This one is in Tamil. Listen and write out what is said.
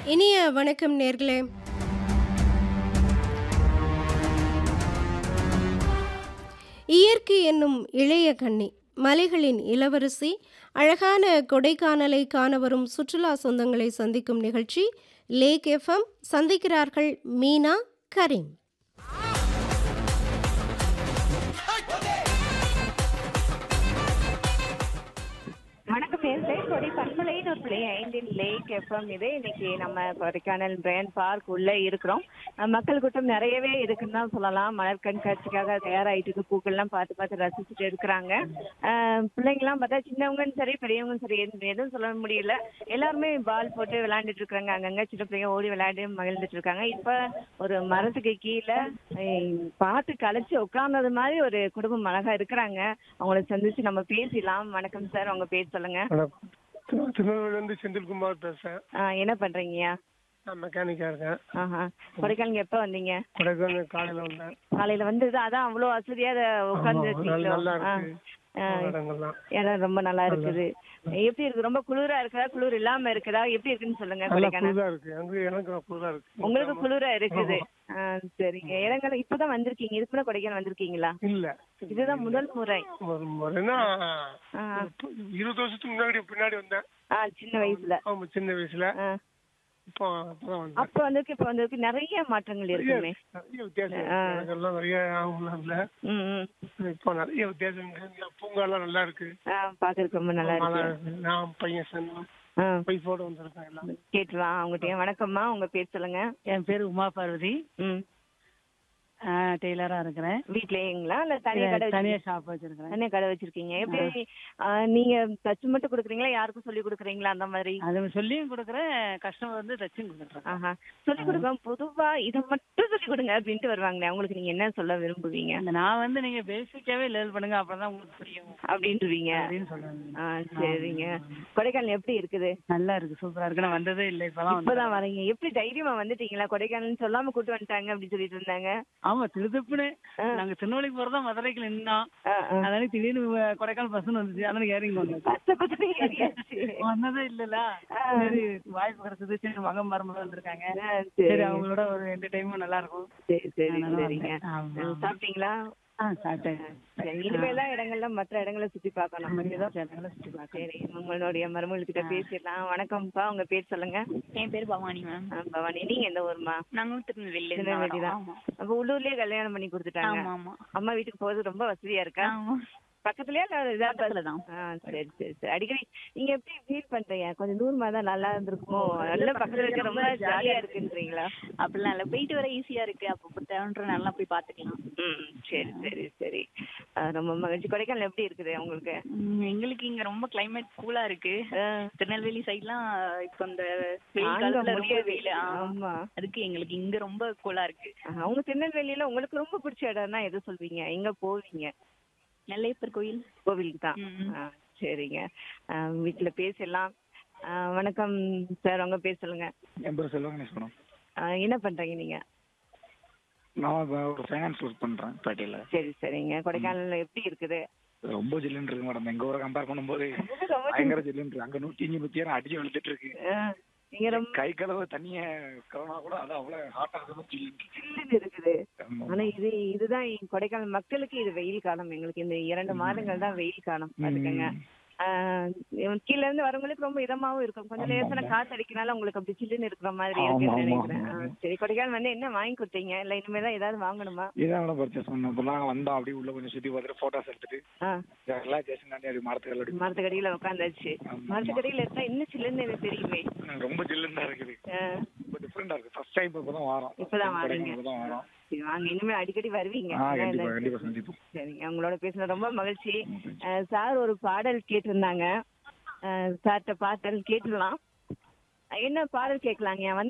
இனிய வணக்கம் நேர்களே இயற்கை என்னும் இளைய கன்னி மலைகளின் இளவரசி அழகான கொடைக்கானலை காண வரும் சுற்றுலா சொந்தங்களை சந்திக்கும் நிகழ்ச்சி லேக் எஃப்எம் சந்திக்கிறார்கள் மீனா கரீம் வணக்கம் நேர்களே கொடை பண்பலைன்னு ஒரு பிள்ளை ஐந்தின் லேக் எஃப்எம் இது இன்னைக்கு நம்ம கொடைக்கானல் பிராண்ட் பார்க் உள்ள இருக்கிறோம் அஹ் மக்கள் கூட்டம் நிறையவே இருக்குன்னு தான் சொல்லலாம் மலர் கண்காட்சிக்காக தயாராயிட்டு இருக்கு பூக்கள்லாம் பார்த்து பார்த்து ரசிச்சுட்டு இருக்கிறாங்க அஹ் பிள்ளைங்கலாம் பார்த்தா சின்னவங்களும் சரி பெரியவங்களும் சரி எதுவும் எதுவும் சொல்ல முடியல எல்லாருமே பால் போட்டு விளையாண்டுட்டு இருக்காங்க அங்கங்க சின்ன பிள்ளைங்க ஓடி விளையாடி மகிழ்ந்துட்டு இருக்காங்க இப்ப ஒரு மரத்துக்கு கீழே அஹ் பார்த்து களைச்சு உட்கார்ந்தது மாதிரி ஒரு குடும்பம் அழகா இருக்கிறாங்க அவங்கள சந்திச்சு நம்ம பேசிடலாம் வணக்கம் சார் உங்க பேர் சொல்லுங்க வணக்கம் திரு- திருநெல்வேலியிலேருந்து செந்தில்குமார் பேசுறேன் ஆ, என்ன பண்றீங்கய்யா நான் மெக்கானிக்கா இருக்கேன் ஆஹா கொடைக்கானல் எப்ப வந்தீங்க கொடைக்கானல் காலையில வந்தேன் காலையில வந்தது அதான் அவ்வளவு வசதியா உட்கார்ந்து ஆமா, நல்ல- நல்லா இருக்கு ஆ. இடங்கள்லாம் இடம் ரொம்ப நல்லா இருக்குது எப்படி இருக்கு ரொம்ப குளிரா இருக்குதா குளிர் இல்லாம இருக்குதா எப்படி இருக்குன்னு சொல்லுங்க நல்லா கொடைக்கானல் குளிரா இருக்கு அங்க எனக்கு குளிரா இருக்கு உங்களுக்கு குளிரா இருக்குது ஆ, சரிங்க இடங்கள் இப்பதான் வந்திருக்கீங்க இதுக்கு முன்னாடி கொடைக்கானல் வந்திருக்கீங்களா இல்ல இதுதான் முதல் முறை ஒரு முறைன்னா ஆ, இருபது வருஷத்துக்கு முன்னாடி பின்னாடி வந்தேன் ஆ சின்ன வயசுல ஆமா சின்ன வயசுல ஆ. இப்போ அப்பதான் வந்தேன் அப்ப வந்திருக்கு இப்ப வந்திருக்கு நிறைய மாற்றங்கள் நிறைய இருக்குமே நிறைய வித்தியாசம் இருக்கு. எனக்கெல்லாம் நிறைய ஆகும்லாம் இல்ல ம் ம் இப்போ நிறைய வித்தியாசம் இருக்கு பூங்கா எல்லாம் நல்லா இருக்கு ஆ, பாக்குறதுக்கு ரொம்ப நல்லா நல்லா இருக்கு இருக்கு. நான் பையன் சன் ஆ பைஃபோட வந்திருக்கேன் எல்லாம் கேட்டுலாம் அவங்ககிட்ட வணக்கம்மா உங்க பேர் சொல்லுங்க என் பேர் உமா பார்வதி ம் டெய்லரா இருக்கிறேன் வீட்லயேங்களா இல்ல தனியா கடை தனியா வச்சிருக்கீங்க ஷாப் வச்சிருக்கிறேன் தனியா கடை வச்சிருக்கீங்க எப்படி ஆ, நீங்க தச்சு மட்டும் கொடுக்குறீங்களா யாருக்கும் சொல்லி கொடுக்குறீங்களா அந்த மாதிரி அது சொல்லியும் கொடுக்குறேன் கஸ்டமர் வந்து தச்சும் கொடுக்குறேன் ஆஹா சொல்லி கொடுக்க பொதுவா இதை மட்டும் சொல்லி கொடுங்க அப்படின்ட்டு வருவாங்களே அவங்களுக்கு நீங்க என்ன சொல்ல விரும்புவீங்க அந்த நான் வந்து நீங்க பேசிக்காவே லேர்ன் பண்ணுங்க அப்பதான் உங்களுக்கு புரியும் அப்படின்றீங்க அப்படின்னு சொல்லுவேன் ஆ சரிங்க கொடைக்கானல் எப்படி இருக்குது நல்லா இருக்கு சூப்பரா இருக்கு நான் வந்ததே இல்லை இப்பதான் வந்தேன். இப்பதான் வரீங்க எப்படி தைரியமா வந்துட்டீங்களா கொடைக்கானல் சொல்லாம கூட்டு வந்துட்டாங்க அப்படின்னு சொல்லிட்டு இருந்தாங்க ஆமா திருதுப்புன்னு நாங்க திருநெல்வேலிக்கு போறதா மதுரைக்கு நின்னோம் ஆ, ஆ. அதனால திடீர்னு வ- கொடைக்கானல் பஸ்ன்னு வந்துச்சு அதனால ஏறிங்க வந்தோம் கஷ்டப்பட்டு ஏறியாச்சு. வந்ததே இல்லல சரி வாய்ப்பு கிடைச்சது சரி மகன் மருமகள் வந்திருக்காங்க ஆ, சரி சரி அவங்களோட ஒரு என்டர்டைன்மெண்ட் நல்லா இருக்கும் சரி சரி அதனால சரிங்க வந்தேன். ஆமா. ஆ, சாப்பிட்டீங்களா ஆ சாப்பிட்டேன் சரி, இனிமேலாம் இடங்கள்ல மற்ற இடங்களை சுத்தி பார்க்கணும் நம்ம இங்கதான் சேனல்ல சுத்தி பார்க்கணும். சரி உங்களுடைய மருமகள்கிட்ட பேசிடலாம் வணக்கம்ப்பா உங்க பேர் சொல்லுங்க என் பேர் பவானி மேம் ஆ, பவானி நீங்க எந்த ஊர்மா நாங்களும் திருநெல்வேலியில இருந்து திருநெல்வேலி வரோம். தான் ஆமா. அப்ப உள்ளூர்லயே கல்யாணம் பண்ணி கொடுத்துட்டாங்க ஆமா ஆமா அம்மா வீட்டுக்கு போறது ரொம்ப வசதியா இருக்கா ஆமா பக்கத்துலயா இல்ல இதா பக்கத்துல தான். ஆ சரி சரி சரி அடிக்கடி நீங்க எப்படி ஃபீல் பண்றீங்க கொஞ்சம் தூரமா தான் நல்லா இருந்திருக்குமோ நல்ல பக்கத்துல இருக்க ரொம்ப ஜாலியா இருக்குன்றீங்களா அப்படிலாம் இல்ல போயிட்டு வர ஈஸியா இருக்கு அப்போ தேவைன்ற நல்லா போய் பாத்துக்கலாம் ம் சரி சரி சரி ஆ, ரொம்ப மகிழ்ச்சி கொடைக்கானல் எப்படி இருக்குது உங்களுக்கு உம், எங்களுக்கு இங்க ரொம்ப கிளைமேட் கூலா இருக்கு ஆ, திருநெல்வேலி சைட்லாம் இப்ப இந்த வெயில் தாங்க காலத்துல ரொம்ப முடியாது. வெயில் ஆ. ஆமா அதுக்கு எங்களுக்கு இங்க ரொம்ப கூலா இருக்கு ஆ, அவங்க திருநெல்வேலியில உங்களுக்கு ரொம்ப பிடிச்ச இடம்னா எது சொல்வீங்க எங்க போவீங்க நெல்லையப்பர் கோயில் கோவிலுக்கு தான் ம். ஆ, சரிங்க ஆ, வீட்டுல பேசலாம் ஆ, வணக்கம் சார் உங்க பேர் சொல்லுங்க என் பேர் செல்வகணேஷ் மேடம் ஆ, என்ன பண்றீங்க நீங்க நான் இப்ப ஒரு ஃபைனான்ஸ் ஒர்க் பண்றேன் பேட்டையில சரி சரிங்க கொடைக்கானல்ல எப்படி இருக்குது ரொம்ப ஜில்லுன்னு இருக்கு மேடம் எங்க ஊரை கம்பேர் பண்ணும்போது ரொம்ப பயங்கர ஜில்லுன்னு இருக்கு அங்க நூத்தி அஞ்சு நூத்தி ஆறு அடிச்சு வெளுத்துட்டு இருக்கு ஆ, நீங்க ரொம்ப கை கதவு தண்ணிய கவனா கூட அது அவ்வளவு ஹாட்டா இருக்கும் ஜில்லுன்னு இருக்கு. சில்லுன்னு இருக்குது ஆமா. ஆனா இது இதுதான் எங்க கொடைக்கானல் மக்களுக்கு இது வெயில் காலம் எங்களுக்கு இந்த இரண்டு மாதங்கள் தான் வெயில் காலம் பாத்துக்கங்க ஆஹ் இவன் கீழ இருந்து வரவங்களுக்கு ரொம்ப இதமாவும் இருக்கும் கொஞ்சம் லேசான காத்து அடிக்கனால உங்களுக்கு அப்படி சில்லுன்னு இருக்கிற மாதிரி ஆமா, இருக்குன்னு ஆமா, நினைக்கிறேன் ஆமா. ஆ, சரி கொடைக்கானல் வந்து என்ன வாங்கி கொடுத்தீங்க இல்ல இனிமே தான் ஏதாவது வாங்கணுமா இதான் மேடம் பர்ச்சேஸ் பண்ணோம் இப்பெல்லாம் வந்தோம் அப்படியே உள்ள கொஞ்சம் சுத்தி பார்த்துட்டு போட்டோஸ் எடுத்துட்டு ஆ ரிலாக்ஸேஷன் தாண்டி அது மரத்துகள் அப்படி மரத்துக்கடியில உட்காந்தாச்சு ஆமா. மரத்துக்கடியில இருந்தா இன்னும் சில்லுன்னு எனக்கு தெரியுமே ம், ரொம்ப ஜில்லுன்னு தான் இருக்குது ஆ, ரொம்ப டிஃப்ரெண்டா இருக்கு ஃபர்ஸ்ட் டைம் இப்பதான் வரோம் இப்பதான் வாரீங்க. இப்பதான் வரோம் சரி வாங்க இனிமே அடிக்கடி வருவீங்க ஆ அதான் கண்டிப்பா இந்த- கண்டிப்பா சந்திப்போம் சரிங்க உங்களோட பேசுனது ரொம்ப மகிழ்ச்சி அஹ் சார் ஒரு பாடல் கேட்டிருந்தாங்க அஹ் சார்கிட்ட பாடல் கேட்டுடலாம் என்ன பாடல் கேட்கலாங்க வந்து